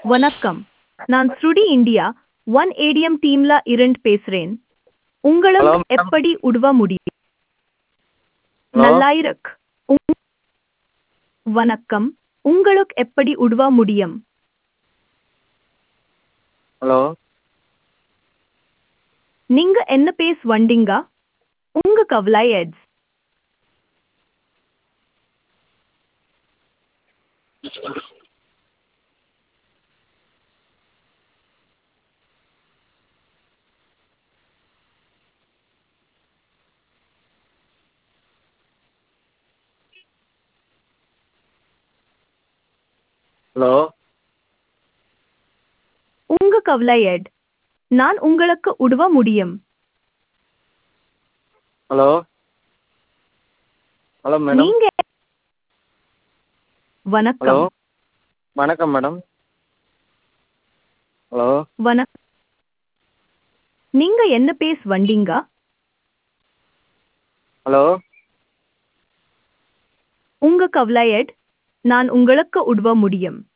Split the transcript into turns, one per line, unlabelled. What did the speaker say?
வணக்கம் நான் ஸ்ருடி இந்தியா ஒன் ஏடிஎம் டீம்ல இருந்து பேசுறேன் உங்களுக்கு
Hello, madam.
எப்படி உதவ முடியும்
Hello?
நல்லாயிருக்கு உங்- வணக்கம் உங்களுக்கு எப்படி உதவ முடியும்
ஹலோ
நீங்க என்ன பேச வந்தீங்க உங்க கவலை எட்ஸ்
ஹலோ
உங்க கவலை எட் நான் உங்களுக்கு உதவ முடியும்
ஹலோ ஹலோ மேடம்
நீங்க
ஹலோ
வணக்கம்
வணக்கம் மேடம் ஹலோ
வணக்கம் நீங்க என்ன பேச வந்தீங்க
ஹலோ
உங்க கவலை எட் நான் உங்களுக்கு உதவ முடியும்